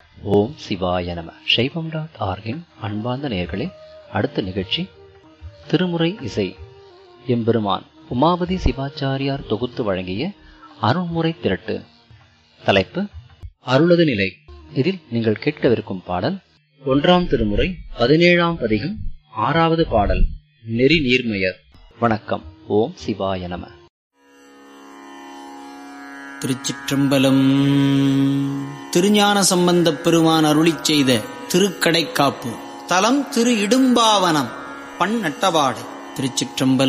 ஓம் சிவாய நம சைவம் டாட் ஆர்கின் அன்பார்ந்த நேர்களே அடுத்த நிகழ்ச்சி திருமுறை இசை எம்பெருமான் உமாபதி சிவாச்சாரியார் தொகுத்து வழங்கிய அருள்முறை திரட்டு தலைப்பு அருளது நிலை இதில் நீங்கள் கேட்கவிருக்கும் பாடல் ஒன்றாம் திருமுறை பதினேழாம் பதிகம் ஆறாவது பாடல் நெறி நீர்மையர் வணக்கம் ஓம் சிவாய நம திருச்சிற்றம்பலம் திருஞான சம்பந்தப் பெருமான் அருளிச் செய்த திருக்கடைக்காப்பு தலம் திரு இடும்பாவனம் பண் நட்டபாடை திருச்சிற்றம்பலம்